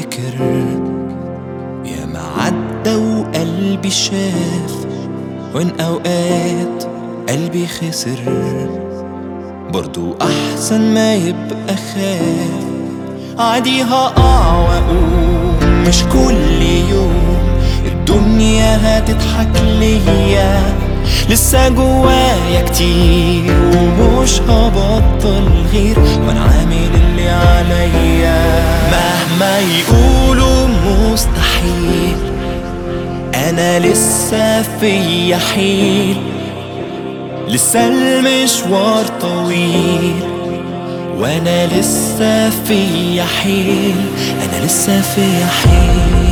بفتكر يا ما عدى وقلبي شاف وين اوقات قلبي خسر برضو احسن ما يبقى خاف عادي هقع واقوم مش كل يوم الدنيا هتضحك ليا لسه جوايا كتير ومش هبطل غير وانا عامل اللي عليا مهما يقولوا مستحيل انا لسه فيا حيل لسه المشوار طويل وانا لسه فيا حيل انا لسه فيا حيل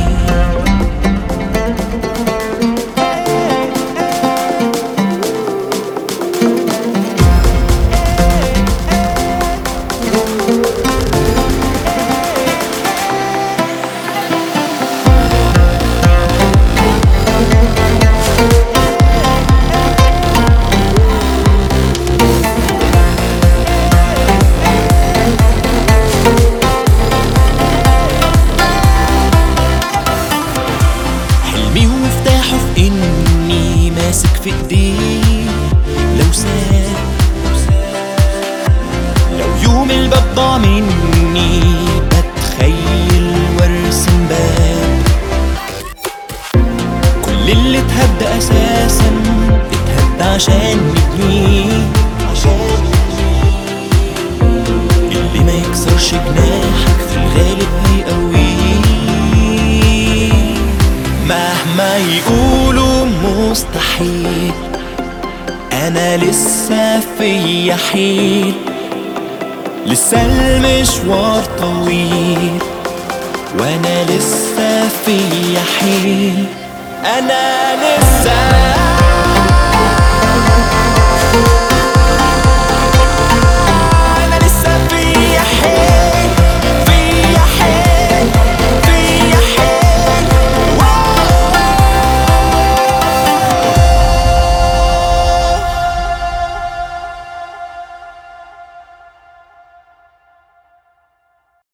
حلمي ومفتاحه في اني ماسك في ايديه لو ساب لو يوم الباب ضاع مني بتخيل وارسم باب كل اللي اتهد اساسا اتهد عشان نبنيه اللي ما يكسرش جناحك في الغالب هيقويه مهما يقولوا مستحيل انا لسه فيا حيل لسه المشوار طويل وانا لسه فيا حيل انا لسه